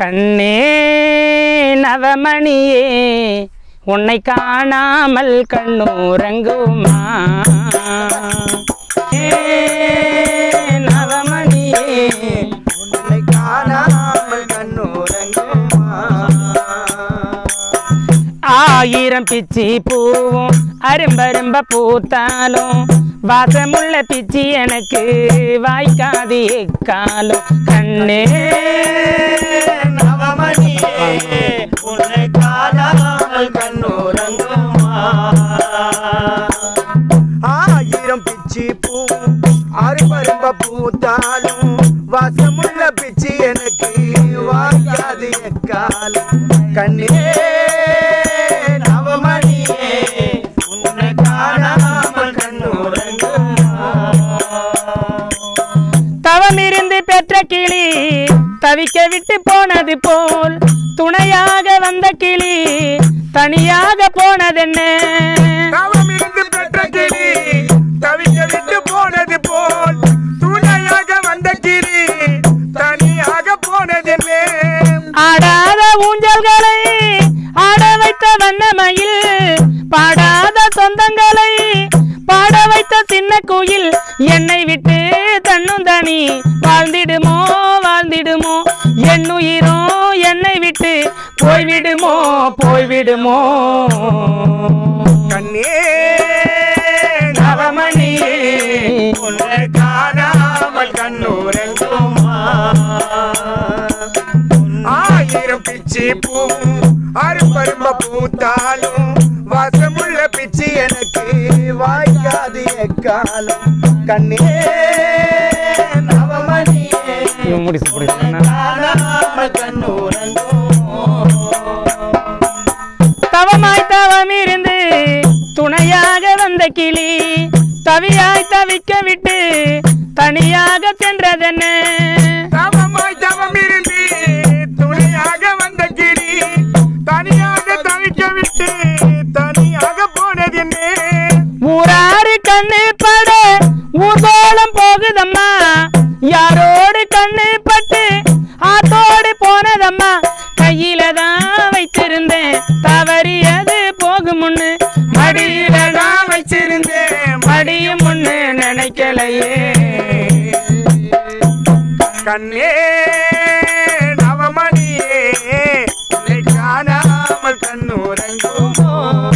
கண்ணே நவமணியே உன்னை காணாமல் கண்ணுறங்குமா ஏ நவமணியே உன்னை காணாமல் கண்ணுறங்குமா ஆயிரம் பிச்சி பூவும் அரும்பரும்ப பூத்தாலும் வாசமுள்ள பிச்சி எனக்கு வாய்க்காது எக்காலும் கண்ணே நவமணியே உன்னை காணாமல் கண்ணுறங்குமா ஆயிரம் பிச்சி பூ அரும்பரும்ப பூத்தாலும் வாசமுள்ள பிச்சி எனக்கு வாங்காது எக்காலும் கண்ணே நவமணியே உன்னை காணாமல் கண்ணுறங்குமா தவமிருந்து பெற்ற கிளி தவிக்க விட்டு போனது போல் துணையாக வந்த கிளி தனியாக போனதென்ன தவமிருந்து பெற்ற கிளி தவிக்க விட்டு போனது போல் துணையாக வந்த கிளி தனியாக போனதென்னே ஆடாத ஊஞ்சல்களை ஆட வைத்த வண்ணமயில் பாடாத சொந்தங்களை பாட வைத்த சின்ன குயில் என்னை விட்டு தன்னும் தனி வாழ்ந்திடுமோ வாழ்ந்திடுமோ என்னுயிரோ என்னை விட்டு போய்விடுமோ போய்விடுமோ கண்ணே நவமணியே உன்னை காணாமல் கண்ணுறங்குமா ஆயிரம் பிச்சி பூ அரும்பரும்ப பூத்தாலும் வாசமுள்ள பிச்சி எனக்கு வாய்க்காது எக்காலும் கண்ணே நவமணியே இவன் முடிச்சு முடிச்சு காணாமல் கண்ணுறங்குமா தவமாய் தவம் இருந்து துணையாக வந்த கிளி தவியாய் தவிக்க விட்டு தனியாக சென்றதென்ன தவமாய் தவம் இருந்து துணையாக வந்த கிளி தனியாக தவிக்க விட்டு தனியாக போனது என்ன ஊராறு கண்ணு பட ஊர்கோலம் போகுதம்மா யாரோடு கண்ணு பட்டு ஆத்தோடு போனதம்மா கையில தான் வைத்திருந்தேன் தவறியது போகும் முன்னு மடியில தான் வச்சிருந்தேன் மடியும் முன்னு நினைக்கலையே கண்ணே நவமணியே உன்னை காணாமல் கண்ணுறங்குமோ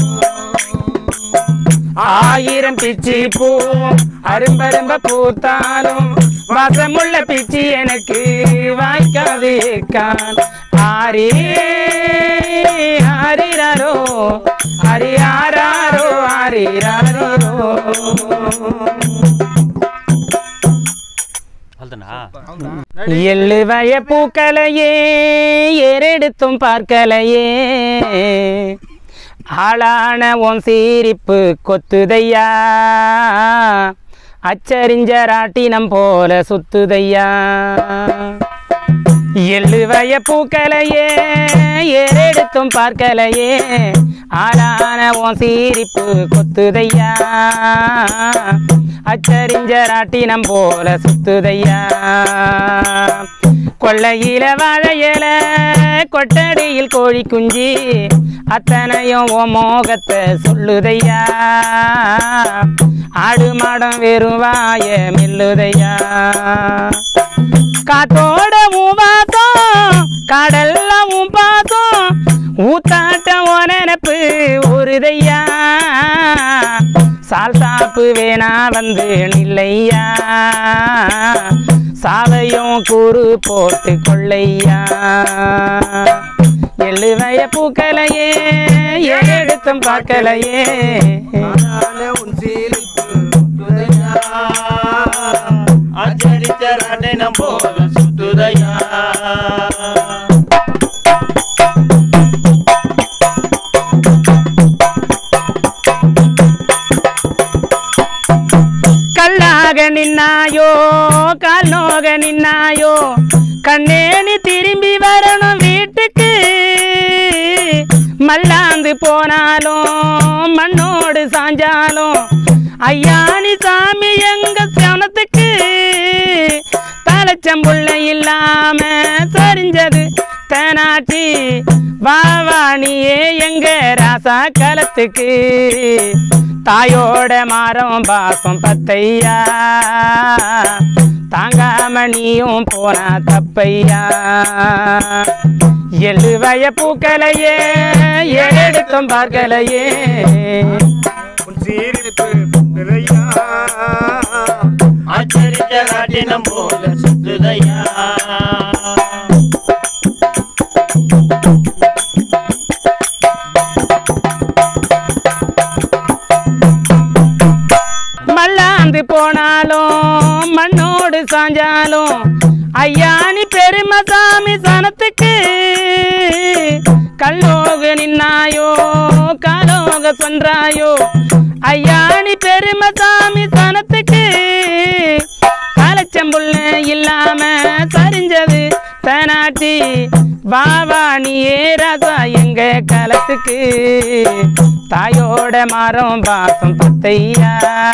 ஆயிரம் பிச்சி பூ அரும்பரும்ப பூத்தாலும் வாசமுள்ள பிச்சி எனக்கு வாய்க்காது கால் ஆரி ஆரிராரோ ஹரி ஆராரோ ஆரிராரோ எள்ளு வய பூக்களையே ஏறெடுத்தும் பார்க்கலையே ஆளான உன் சீரிப்பு கொத்துதையா அச்சரிஞ்ச ராட்டினம் போல சுத்துதையா எள்ளு வய பூக்களையே ஏறெடுத்தும் பார்க்கலையே ஆளான உன் சீரிப்பு கொத்துதையா அச்சரிஞ்ச ராட்டினம் போல சுத்துதையா கொள்ளையில வாழையில கொட்டடியில் கோழி குஞ்சி அத்தனையும் ஓ மோகத்தை சொல்லுதையா ஆடு மாடம் வெறும் வாய மெல்லுதையா காத்தோட உன் கடல்லாம் உன் பாசம் ஊத்தாட்டம் உன் நினப்பு ஒருதையா சால் சாப்பு வேணா வந்து நில்லையா சாவையும் கூறு போட்டு கொள்ளையா எழுவைய பூக்கலையே எடுத்தும் பார்க்கலையே ஆனால உன் சீருக்கு சுத்துதையா அச்சரித்த ராட்டினம் போல சுத்துதையா கல்லாக நின்னாயோ கால் நோக நின்னாயோ கண்ணே நீ திரும்பி வரணும் வீட்டுக்கு மல்லாந்து போனாலும் மண்ணோடு சாஞ்சாலும் ஐயா நீ சாமி எங்க சனத்துக்கு தலைச்சம்புள்ள இல்லாம சரிஞ்சது மீனாட்சி வாவாணியே எங்க ராசா களத்துக்கு தாயோட மாறம் பாசம் பத்தையா தாங்காம நீயும் போனா தப்பையா எழுவய பூக்களையே எடுத்தும் பார்க்கலையே உன் சீரிப்பு புத்தரையா ஆச்சரித்த ராட்டினம் போல சுத்துதையா மல்லாந்து போனாலும் மண்ணோடு சாஞ்சாலும் ஐயானி பெருமசாமி சனத்துக்கு கல்லோக நின்னாயோ காலோக சொன்றாயோ ஐயானி பெருமசாமி சனத்துக்கு காலச்சம்புள்ள இல்லாம சரிஞ்சது தனாட்டி வாவா நீயே ராசா எங்க காலத்துக்கு தாயோட மரம் பாசம் பத்தையா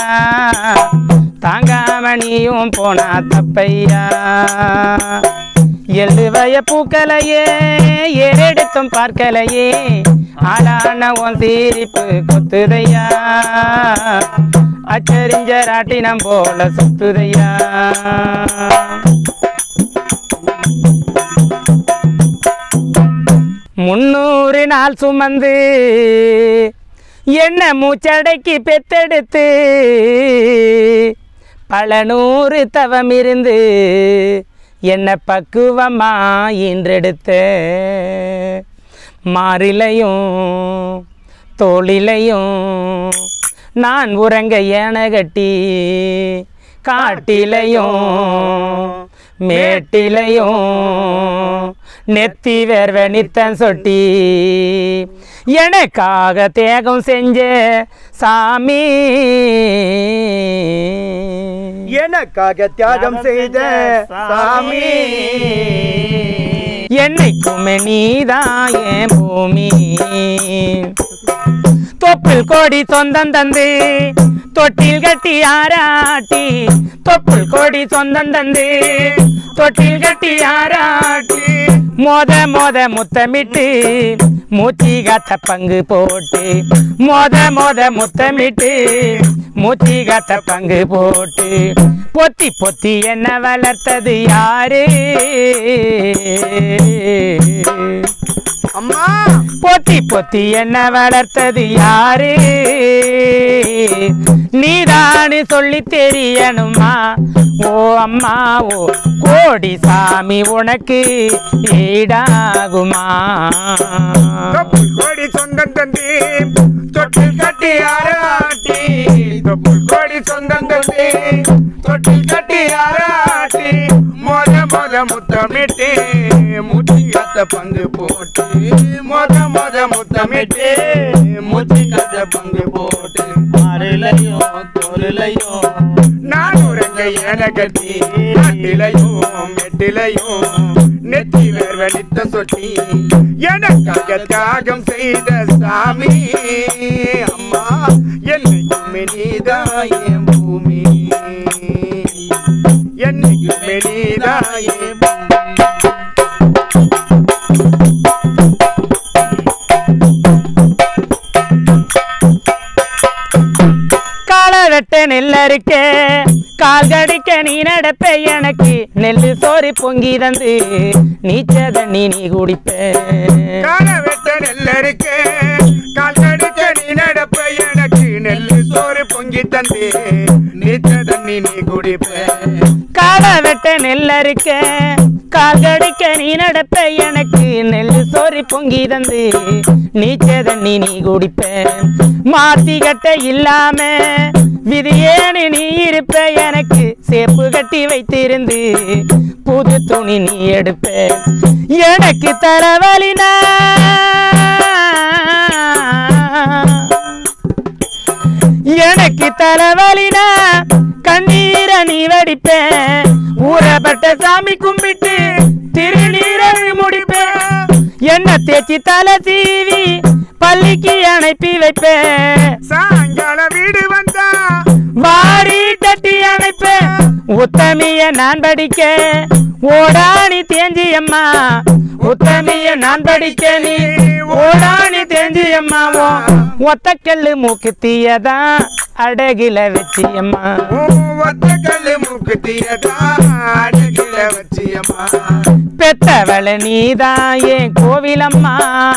தாங்காம நீயும் போனா தப்பையா எழுவய பூக்களையே ஏறெடுத்தும் பார்க்கலையே ஆளான உன் சீரிப்பு கொத்துதையா அச்சரிஞ்ச ராட்டினம் போல சுத்துதையா முன்னூறு நாள் சுமந்து என்ன மூச்சடைக்கு பெத்தெடுத்து பல நூறு தவம் இருந்து என்ன பக்குவமா ஈன்றெடுத்த மாறிலையும் தோளிலையும் நான் உறங்க ஏன கட்டி காட்டிலையும் மேட்டிலையும் நெத்தி வேர்வ நித்தம் சொட்டி எனக்காக தேகம் செஞ்ச சாமி எனக்காக தியாகம் செய்த சாமி என்னைக்குமே நீதான் என் பூமி தொப்புள் கோடி சொந்தம் தந்து தொட்டில் கட்டி ஆராட்டி தொப்புள் கோடி சொந்தம் தந்து தொட்டில் கட்டி ஆராட்டி மோத மோத முத்தமிட்டு மூச்சி காத்த பங்கு போட்டு மோத மோத முத்தமிட்டு மூச்சி காத்த பங்கு போட்டு பொத்தி பொத்தி என்ன வளர்த்தது யாரு அம்மா பொத்தி பொத்தி என்ன வளர்த்தது யாரு நீதானு சொல்லி தெரியணுமா ஓ அம்மா ஓ கோடி சாமி உனக்கு ஈடாகுமா தொப்புள் கோடி சொந்தம் தந்தி தொட்டில் கட்டி ஆராட்டி தொப்புள் கோடி சொந்தம் தந்தி தொட்டில் கட்டி ஆராட்டி மோத மோத முத்தமிட்டு முத்தி கத்த பங்கு போட்டு மோத மோத முத்தமிட்டு முத்தி கத்த பங்கு போட்டு ஆறிலையும் தோலிலையும் நான் உறங்க என கட்டி நாட்டிலையும் மெட்டிலையும் நெத்தி வேர்வ நித்த சொட்டி எனக்காக தியாகம் செய்த சாமி அம்மா என்னைக்குமே நீதாயே பூமி என்னைக்குமே நீதாயே கால வெட்ட நெல் அறுக்க கால் கடிக்க நீ நடப்ப எனக்கு நெல்லு சோறு பொங்கி தந்து நீச்ச தண்ணி நீ குடிப்ப கால வெட்ட நெல் இருக்கு கால் கடிக்க நீ நடப்ப எனக்கு நெல்லு சோறு பொங்கி தந்து நீச்ச தண்ணி நீ குடிப்ப கால வெட்ட நெல் அறுக்க கால் கடிக்க நீ நடப்ப எனக்கு நெல் சோறு பொங்கி தந்து நீச்ச தண்ணி நீ குடிப்ப மாத்தி கட்ட இல்லாம விதியேனு நீ இருப்ப எனக்கு சேப்பு கட்டி வைத்திருந்து புது துணி நீ எடுப்ப எனக்கு தலைவலினா எனக்கு தலைவலினா கண்ணீரை நீ வடிப்ப ஊறப்பட்ட சாமி கும்பிட்டு திருநீரை முடிப்பேன் என்ன தேய்ச்சி தலை சீவி பள்ளிக்கு அனுப்பி வைப்பேன் சாயங்கால வீடு வந்தா வாரி தட்டி அணைப்பேன் உத்தமிய நான் படிக்க ஓடாணி தேஞ்சி அம்மா உத்தமிய நான் படிக்க நீ ஓடானி தேஞ்சியம்மாவோ ஒத்தக்கல்லு மூக்குத்தியதான் அடகில வச்சியம்மா ஒத்த கல்லு மூக்குத்தியதா அடகில வச்சியம்மா பெத்தவள நீதான் ஏன் கோவிலம்மா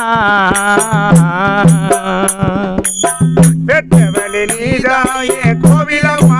பெற்றவளே நீதாயே கோவிலம்மா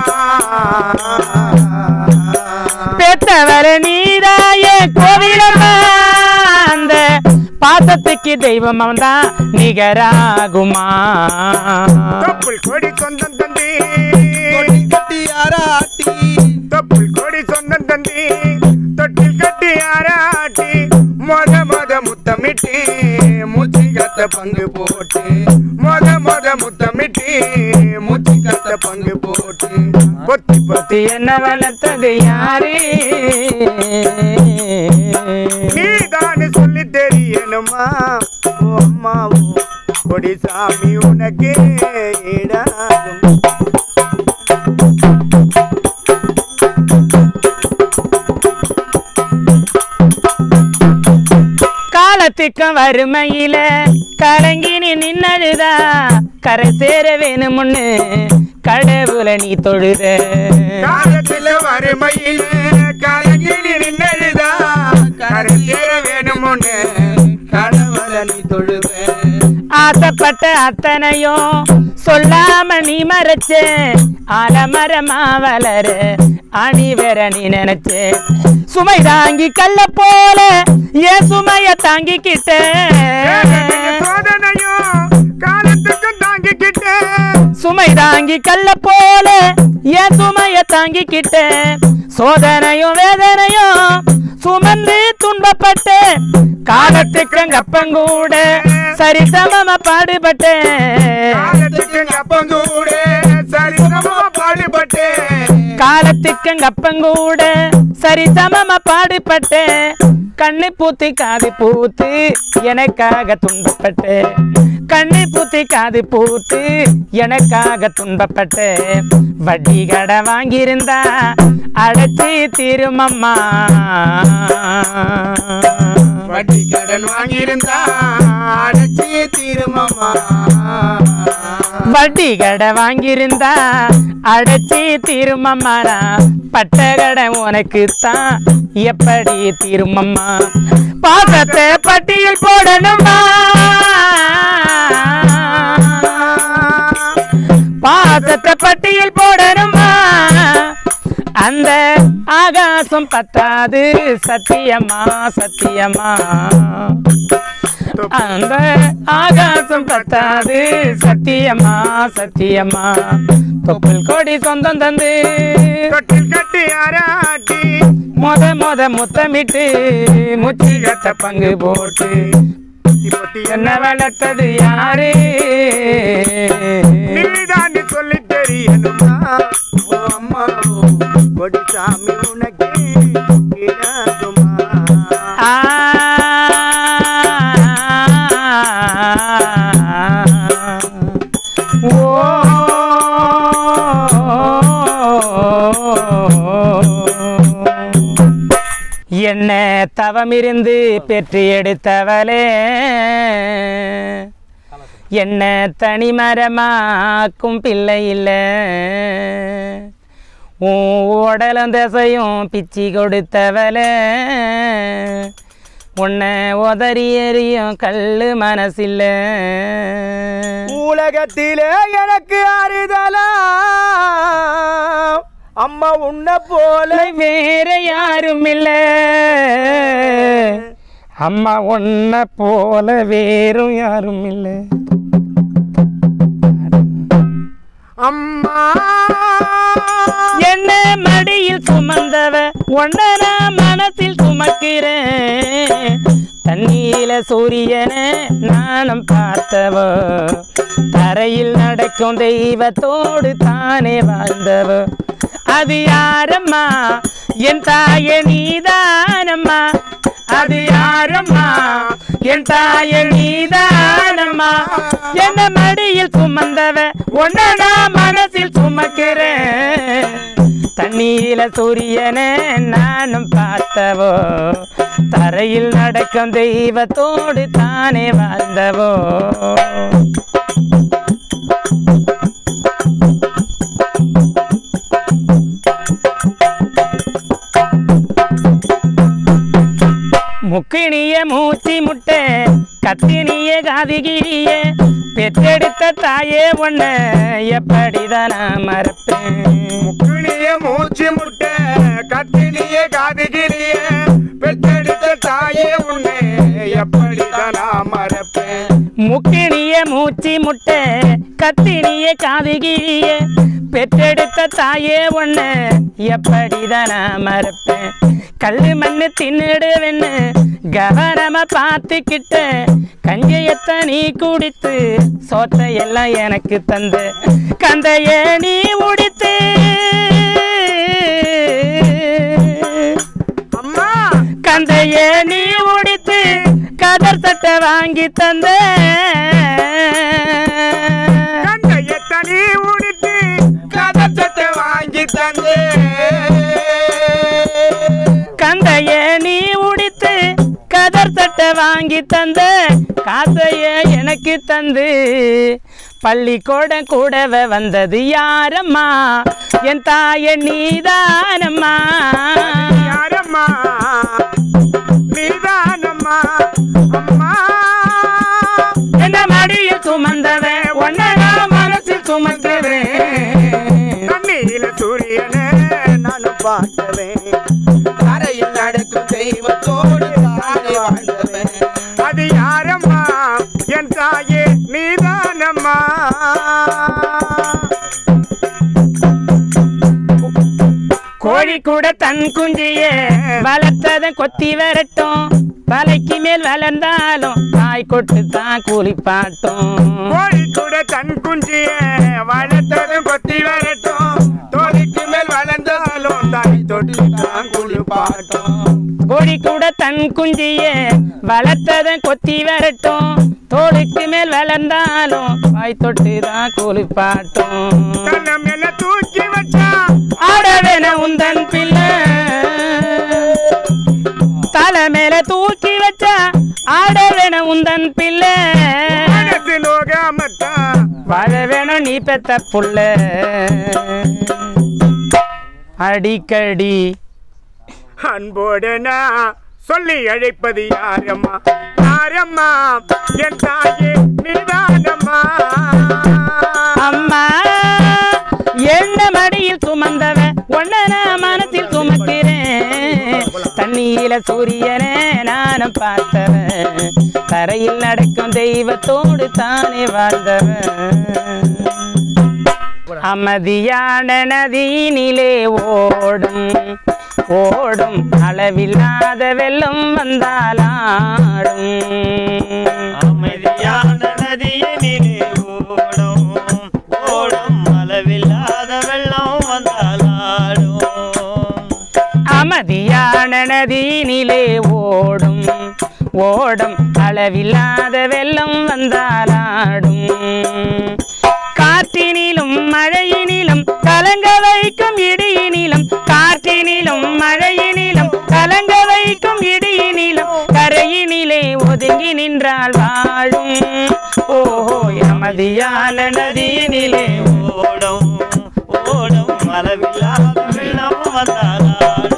பெத்தவள நீதான் ஏன் கோவிலம்மா அந்த பாசத்துக்கு தெய்வம் தான் நிகராகுமா தொப்புள் கொடி சொந்தம் தந்தி தொட்டில் கட்டி ஆராட்டி தொப்புள் கொடி சொந்தம் தந்தி தொட்டில் கட்டி ஆராட்டி மொத மொத முத்தமிட்டு மூச்சு கத்த பங்கு போட்டு மொத மொத முத்தமிட்டு மூச்சு கத்த பங்கு போட்டு பொத்தி பொத்தி பத்தி என்ன வளர்த்தது யாரு நீதானு சொல்லி தெரியணுமா ஓ அம்மாவோ கொடி சாமி உனக்கே ஈடாகும் காலத்துக்கும் வறுமையில கலங்கினி நின்னழுதா கரை சேர வேணும்னு கடவுள நீ தொழுத காலத்துல வறுமையில் கலங்கில் நின்னழுதா கரையேற வேணுமுன்னு கடவுளை நீ தொழுவேன் ஆசைப்பட்ட அத்தனையும் சொல்லாம நீ மறைச்ச ஆலமரமா வளர அணி வேற நீ நினைச்ச சுமை தாங்கி கல்ல போல ஏன் சுமைய தாங்கிக்கிட்ட சோதனையும் காலத்துக்கும் தாங்கிக்கிட்டு சுமை தாங்கி கல்ல போல ஏன் சுமைய தாங்கிக்கிட்ட சோதனையும் வேதனையும் சுமந்து துன்பப்பட்ட காலத்துக்கு அப்பங்கூட சரி சமமா பாடுபட்டேன் காலத்துக்கு அப்பங்கூட சரிசமமா பாடுபட்டேன் காலத்துக்கு அப்பங்கூட சரி சமமா பாடுபட்டேன் கண்ணு பூத்தி காது பூத்து எனக்காக துன்பப்பட்டு கண்ணு பூத்தி காது பூத்து எனக்காக துன்பப்பட்டு வட்டி கடை வாங்கியிருந்தா அடைச்சி திருமம்மா வட்டி கடன் வாங்கியிருந்தா அடைச்சி தீருமம்மா வட்டி கடை வாங்கியிருந்தா அடைச்சி திருமம்மாடா பட்ட கடை உனக்கு தான் எப்படி திருமம்மா பாசத்தை பட்டியல் போடணுமா பாசத்தை பட்டியல் போடணுமா அந்த ஆகாசம் பத்தாது சத்தியமா சத்தியமா அந்த ஆகாசம் பத்தாது சத்தியமா சத்தியமா தொப்புள் கொடி சொந்தம் தந்து தொட்டில் கட்டி ஆராட்டி மொத மொத முத்தமிட்டு முச்சி கட்ட பங்கு போட்டு பொட்டி என்ன வளர்த்தது யாரு நீதாண்டி சொல்லி தெரியணுமா ஓ அம்மா கொடி சாமி உனக்கு ஈடாகுமா ஆ என்ன தவமிருந்து பெற்று எடுத்தவளே என்ன தனிமரமாக்கும் பிள்ளை இல்லை உன் உடலும் திசையும் பிச்சி கொடுத்தவளே உன்னை உதறி எறியும் கல்லு மனசில்ல உலகத்திலே எனக்கு அறிதலா அம்மா உன்னை போல வேற யாரும் இல்ல அம்மா உன்னை போல வேறும் யாரும் இல்லை அம்மா என்ன மடியில் சுமந்தவ ஒன்ன நான் மனசில் சுமக்கிறேன் தண்ணீல சூரியனை நானும் பார்த்தவ தரையில் நடக்கும் தெய்வத்தோடு தானே வாழ்ந்தவ அது யாரம்மா என் தாய நீதானம்மா அது யாரம்மா என் தாய நீதானம்மா என்ன மடியில் சுமந்தவ ஒன்ன நான் மனசில் சுமக்கிறேன் தண்ணீரில சூரியனை நானும் பார்த்தவோ தரையில் நடக்கும் தெய்வத்தோடு தானே வாழ்ந்தவோ முக்கினிய மூச்சி முட்டை கத்தினிய காதிகிரிய பெற்றெடுத்த தாயே ஒன்ன எப்படிதான் நான் மறப்பேன் முக்குனிய மூச்சு முட்டை கத்தினிய காதுகிரிய பெற்றெடுத்த தாயே உன்னை எப்படிதான் நான் மறப்பேன் முக்கினிய மூச்சி முட்டை கத்தினிய காதுகிரிய பெற்றெடுத்த தாயே ஒன்ன எப்படிதான் நான் மறப்பேன் கல்லு மண்ணு தின்னுடுவேன்னு கவனமா பார்த்துக்கிட்ட கஞ்சையத்த நீ குடித்து சோத்தை எல்லாம் எனக்கு தந்த கந்தைய நீ உடித்து அம்மா கந்தைய நீ உடித்து கதர் சட்டை வாங்கி தந்த கண்டைய தனி உடித்து கதச்சத்தை வாங்கி தந்து கந்தைய நீ உடித்து கதர் சட்டை வாங்கி தந்த காசைய எனக்கு தந்து பள்ளிக்கூடம் கூடவே வந்தது யாரம்மா என் தாய நீதானம்மா யாரம்மா நீதானம்மா அம்மா என்ன மடியில் சுமந்தவன் உன்னை நான் மனசில் சுமந்தவன் தண்ணீரில சூரியனே நானும் பார்த்தவேன் தரையில் நடக்கும் தெய்வத்தோடு தானே வாழ்ந்தவன் அது யாரம்மா என் தாயே நீதானம்மா கோழி கூட தன் குஞ்சியே வளர்த்ததன் கொத்தி வரட்டும் தலைக்கு மேல் வளர்ந்தாலும் தாய் கொட்டு தான் கூலிப்பாட்டும் கோழி கூட தன் குஞ்சிய வளர்த்ததும் கொத்தி வரட்டும் தோழிக்கு மேல் வளர்ந்தாலும் தாய் தொட்டு தான் குளிப்பாட்டும் கோழி கூட தன் குஞ்சியே வளர்த்ததன் கொத்தி வரட்டும் தோளுக்கு மேல் வளர்ந்தாலும் வாய் தொட்டு தான் கூலிப்பாட்டும் தன்னை மேல தூக்கி வச்சா ஆடவேன உந்தன் பிள்ளை தலை மேல தூக்கி வச்சா ஆடவேன உந்தன் பிள்ளை மனசு நோகாமத்தான் வாழ வேணும் நீ பெத்த புள்ள அடிக்கடி அன்போடு நான் சொல்லி அழைப்பது யாரம்மா யாரம்மா என் தாயே நீதானம்மா அம்மா என்ன மடியில் சுமந்தவன் உன்னை நான் மனசில் சுமக்கிறேன் தண்ணியில சூரியனே நானும் பார்த்தவன் தரையில் நடக்கும் தெய்வத்தோடு தானே வாழ்ந்தவன் அமைதியான நதியினிலே ஓடும் ஓடும் அளவில்லாத வெள்ளம் வந்தாலாடும் அமைதியான நதியினிலே ஓடும் ஓடும் அளவில்லாத வெள்ளம் வந்தாலாடும் அமைதியான நதியினிலே ஓடும் ஓடும் அளவில்லாத வெள்ளம் வந்தாலாடும் காற்றினிலும் மழையினிலும் கலங்க வைக்கும் இடியினிலும் காற்றினிலும் மழையினிலும் கலங்க வைக்கும் இடியினிலும் கரையினிலே ஒதுங்கி நின்றால் வாழும் ஓஹோ அமைதியான நதியினிலே ஓடும் ஓடும் அளவில்லாத வெள்ளம் வந்தாலாடும்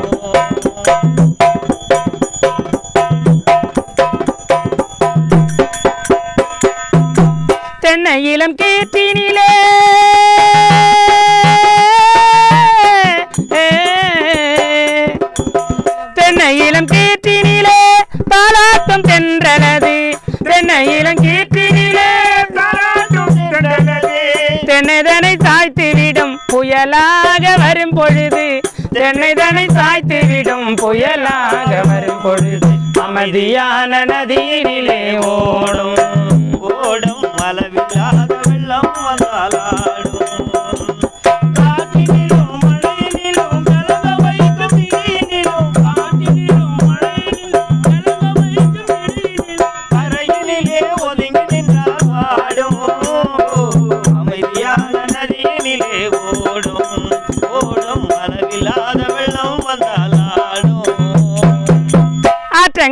தென்னை இளம் கீர்த்தினிலே தென்னை இளம் கீர்த்தினிலே பாலாட்டம் தென்றலது தென்னை இளம் கீர்த்தினிலே தாராட்டும் தென்றலதே. தென்னைதனை சாய்த்து விடும் புயலாக வரும் பொழுது தென்னைதனை சாய்த்து விடும் புயலாக வரும் பொழுது அமைதியான நதியினிலே ஓடும் ஓடும் அளவில்லாத வெள்ளம் வந்தாலாடும் காற்றினிலும் மழையினிலும் கலங்க வைக்கும் இடியினிலும் காற்றினிலும் மழையினிலும் கலங்க வைக்கும் இடியினிலும் கரையினிலே ஒதுங்கி நின்றால் வாடும் அமைதியான நதியினிலே ஓடும் ஓடும்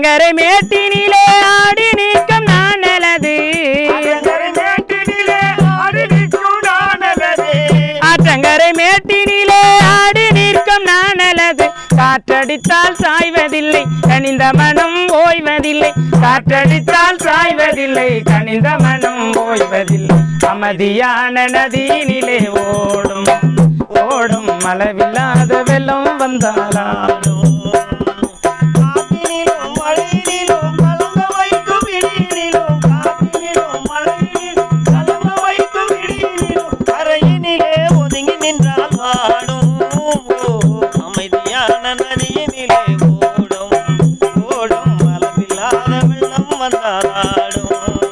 ஆற்றங்கரை மேட்டினிலே ஆடி நீக்கம் நான் நல்லது அலங்கரை மேட்டினிலே ஆடி நிற்கும் நானலதே. ஆற்றங்கரை மேட்டினிலே ஆடி நிற்கும் நான் நல்லது காற்றடித்தால் சாய்வதில்லை கனிந்த மனம் ஓய்வதில்லை காற்றடித்தால் சாய்வதில்லை கனிந்த மனம் ஓய்வதில்லை அமைதியான நதியினிலே ஓடும் ஓடும் அளவில்லாத வெள்ளம் வந்தாலாடும் காற்றினிலும் மழையினிலும் கலங்க வைக்கும் இடியினிலும் காற்றினிலும் மழையினிலும் கலங்க வைக்கும் இடியினிலும் கரையினிலே ஒதுங்கி நின்றால் வாடும் அமைதியான நதியினிலே ஓடும் ஓடும் அளவில்லாத வெள்ளம் வந்தாலாடும்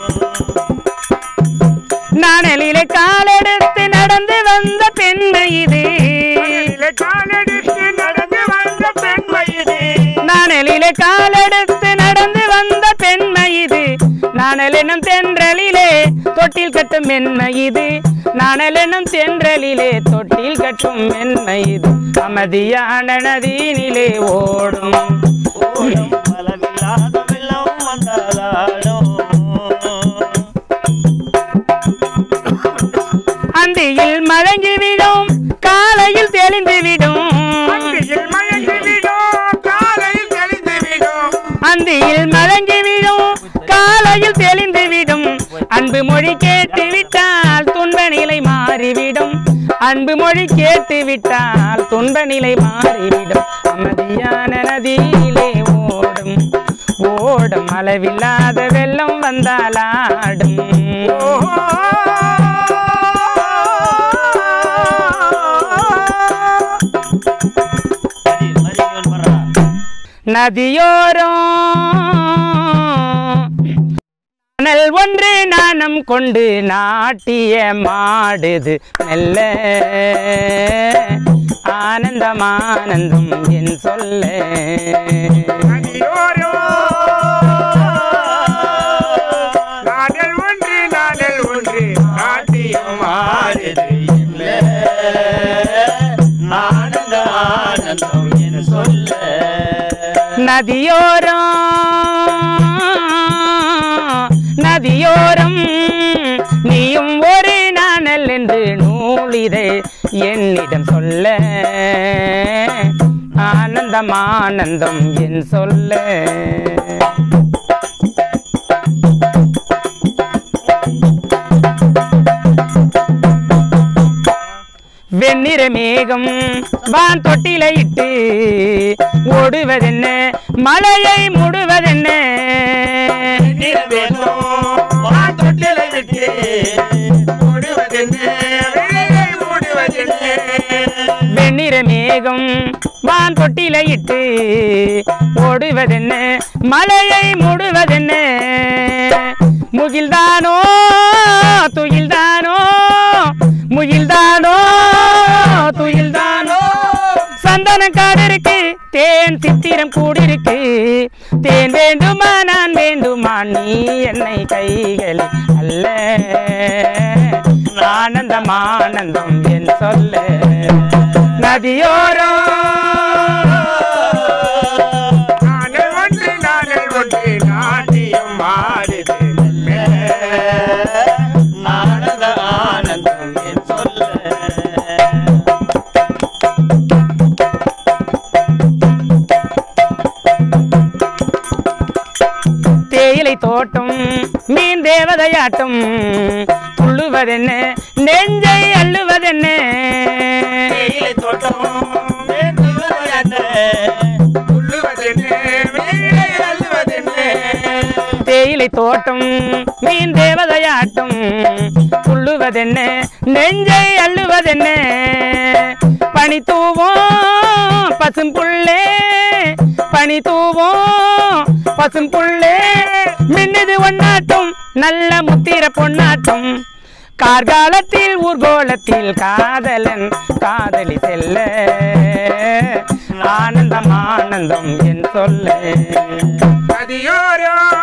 நாணலிலே காலெடுத்து நடந்து வந்த பெண்மை இது காலடித்து நடந்து வந்த பெண்மை இது நாணலிலே காலெடுத்து நடந்து வந்த பெண்மை இது நாணலெனும் தென்றலிலே தொட்டில் கட்டும் மென்மை இது நாணலெனும் தென்றலிலே தொட்டில் கட்டும் மென்மை இது அமைதியான நதியினிலே ஓடும் ஓடும் அளவில்லாத வெள்ளம் வந்தாலாடும் அந்தியில் மழங்கி விடும் காலையில் தெளிந்து விடும் அந்தியில் மயங்கி விடும் காலையில் தெளிந்து விடும் அந்தியில் மழங்கி விடும் காலையில் தெளிந்து விடும் அன்பு மொழி கேட்டு விட்டால் துன்ப நிலை மாறிவிடும் அன்பு மொழி கேட்டு விட்டால் துன்ப நிலை மாறிவிடும் அமைதியான நதியிலே ஓடும் ஓடும் அளவில்லாத வெள்ளம் வந்தாலாடும் மதி மதியவன் வர்றா நதியோரம் மணல் ஒன்று நாணம் கொண்டு நாட்டிய மாடுது மெல்ல ஆனந்தம் ஆனந்தம் என் சொல்ல அடியோரோ நாடல் ஒன்று நாடல் ஒன்று நாட்டியம் ஆடுது இல்லை ஆனந்த ஆனந்தம் என் சொல்ல நதியோரம் நதியோரம் நீயும் ஒரு நாணல் என்று நூலிதை என்னிடம் சொல்ல ஆனந்தம் ஆனந்தம் என் சொல்ல வெண்ணிற மேகம் வான் தொட்டில இட்டு ஓடுவதென்ன மலையை மூடுவதென்ன தொட்டிலை விட்டு மூடுவதென்ன வேலை மூடுவதென்ன வெண்ணிற மேகம் வான் தொட்டில இட்டு ஓடுவதென்ன மலையை மூடுவதென்ன முகில்தானோ துயில்தானோ முகில்தானோ துயில்தானோ சந்தன காடு இருக்கு தேன் சித்திரம் கூடிருக்கு தேன் வேண்டுமா நான் வேண்டுமா நீ என்னை கைகளில் அல்ல ஆனந்தம் ஆனந்தம் என் சொல்ல நதியோரம் நாடல் ஒன்று நாடல் ஒன்று நாட்டியம் ஆடுது ஆனந்த ஆனந்தம் என் சொல்ல தேயிலை தோட்டம் மீன் தேவதையாட்டம் துள்ளுவதென்ன நெஞ்சை அள்ளுவதென்ன தேயிலை தோட்டம் வேண்டுவதென்ன? உள்ளுவதென்ன வேலை அள்ளுவதென்ன தேயிலை தோட்டம் மீன் தேவதையாட்டம் துள்ளுவதென்ன நெஞ்சை அள்ளுவதென்ன பனி தூவோம் பசும் புள்ளே பனி தூவோம் பசும் புள்ளே மின்னுது ஒன்னாட்டம் நல்ல முத்திர பொன்னாட்டம் கார்காலத்தில் ஊர்கோலத்தில் காதலன் காதலி செல்ல ஆனந்தம் ஆனந்தம் என் சொல்ல நதியோரம்